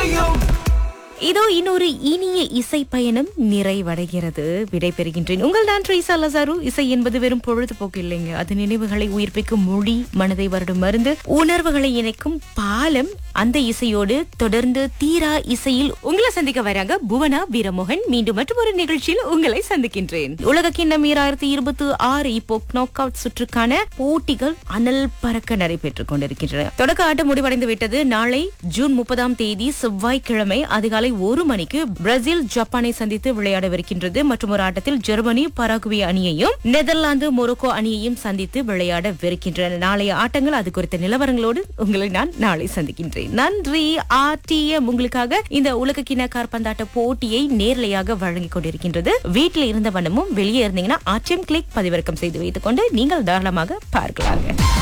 இசையும் இதோ இன்னொரு இனிய இசை பயணம் நிறைவடைகிறது விடைபெறுகின்றேன் உங்கள் நான் ட்ரீசா லசாரு இசை என்பது வெறும் பொழுதுபோக்கு இல்லைங்க அது நினைவுகளை உயிர்ப்பிக்கும் மொழி மனதை வருடும் மருந்து உணர்வுகளை இணைக்கும் பாலம் அந்த இசையோடு தொடர்ந்து தீரா இசையில் உங்களை சந்திக்க வராங்க புவனா வீரமோகன் மீண்டும் மற்றும் ஒரு நிகழ்ச்சியில் உங்களை சந்திக்கின்றேன் உலக கிண்ணம் ஈராயிரத்தி இருபத்தி ஆறு இப்போ நாக் அவுட் சுற்றுக்கான போட்டிகள் அனல் பறக்க நடைபெற்றுக் கொண்டிருக்கின்றன தொடக்க ஆட்டம் முடிவடைந்து விட்டது நாளை ஜூன் முப்பதாம் தேதி செவ்வாய்க்கிழமை அதிகாலை ஒரு மணிக்கு பிரேசில் ஜப்பானை சந்தித்து விளையாடவிருக்கின்றது மற்றும் ஒரு ஆட்டத்தில் ஜெர்மனி பராகுவே அணியையும் நெதர்லாந்து மொரோக்கோ அணியையும் சந்தித்து விளையாடவிருக்கின்றன நாளைய ஆட்டங்கள் அது குறித்த நிலவரங்களோடு உங்களை நான் நாளை சந்திக்கின்றேன் நன்றி ஆர்டிஎம் உங்களுக்காக இந்த உலக கிண கார்பந்தாட்ட போட்டியை நேரலையாக வழங்கிக் கொண்டிருக்கின்றது வீட்டில் இருந்த வண்ணமும் வெளியே இருந்தீங்கன்னா ஆர்டிஎம் கிளிக் பதிவிறக்கம் செய்து வைத்துக் கொண்டு நீங்கள் தாராளமாக பார்க்கலாங்க